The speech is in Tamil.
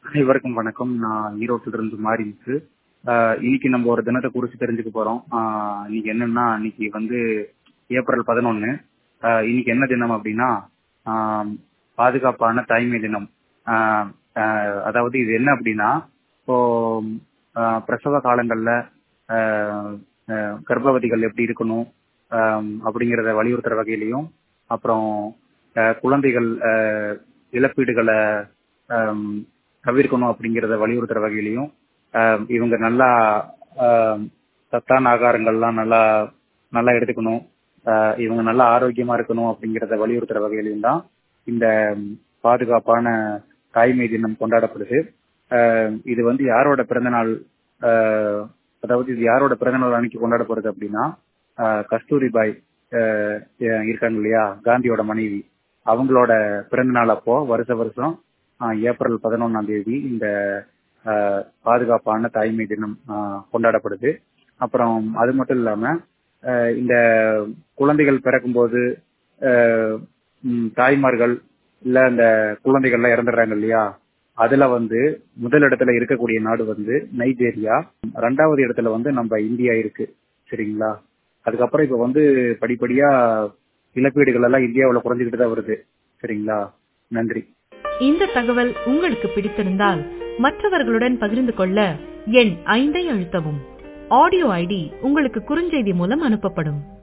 அனைவருக்கும் வணக்கம் நான் ஈரோட்டில இருந்து மாறிமுத்து ஆஹ் இன்னைக்கு நம்ம ஒரு தினத்தை குறிச்சு தெரிஞ்சுக்க போறோம் ஆஹ் இன்னைக்கு என்னன்னா இன்னைக்கு வந்து ஏப்ரல் பதினொன்னு இன்னைக்கு என்ன தினம் அப்படின்னா ஆஹ் பாதுகாப்பான தாய்மை தினம் ஆஹ் ஆஹ் அதாவது இது என்ன அப்படின்னா இப்போ ஆஹ் பிரசவ காலங்கள்ல ஆஹ் ஆஹ் கர்ப்பவதிகள் எப்படி இருக்கணும் ஆஹ் அப்படிங்கறத வலியுறுத்துற வகையிலையும் அப்புறம் ஆஹ் குழந்தைகள் ஆஹ் இழப்பீடுகளை ஆஹ் தவிர்க்கணும் அப்படிங்கறத வலியுறுத்துற வகையிலையும் ஆஹ் இவங்க நல்லா ஆஹ் சத்தான ஆகாரங்கள்லாம் நல்லா நல்லா எடுத்துக்கணும் ஆஹ் இவங்க நல்லா ஆரோக்கியமா இருக்கணும் அப்படிங்கறத வலியுறுத்துற வகையிலையும் தான் இந்த பாதுகாப்பான தாய்மை தினம் கொண்டாடப்படுது ஆஹ் இது வந்து யாரோட பிறந்தநாள் ஆஹ் அதாவது இது யாரோட பிறந்தநாள் அன்னைக்கு கொண்டாடப்படுது அப்படின்னா ஆஹ் கஸ்தூரிபாய் ஆஹ் இருக்காங்க இல்லையா காந்தியோட மனைவி அவங்களோட பிறந்த நாள் அப்போ வருஷ வருஷம் ஆஹ் ஏப்ரல் பதினொன்னாம் தேதி இந்த ஆஹ் பாதுகாப்பான தாய்மை தினம் ஆஹ் கொண்டாடப்படுது அப்புறம் அது மட்டும் இல்லாம ஆஹ் இந்த குழந்தைகள் பிறக்கும்போது ஆஹ் உம் தாய்மார்கள் இல்ல இந்த குழந்தைகள்லாம் இறந்துடுறாங்க இல்லையா அதுல வந்து முதல் இடத்துல இருக்கக்கூடிய நாடு வந்து நைஜீரியா ரெண்டாவது இடத்துல வந்து நம்ம இந்தியா இருக்கு சரிங்களா அதுக்கப்புறம் இப்ப வந்து படிப்படியா இழப்பீடுகள் எல்லாம் இந்தியாவுல குறைஞ்சுக்கிட்டு தான் வருது சரிங்களா நன்றி இந்த தகவல் உங்களுக்கு பிடித்திருந்தால் மற்றவர்களுடன் பகிர்ந்து கொள்ள எண் ஐந்தை அழுத்தவும் ஆடியோ ஐடி உங்களுக்கு குறுஞ்செய்தி மூலம் அனுப்பப்படும்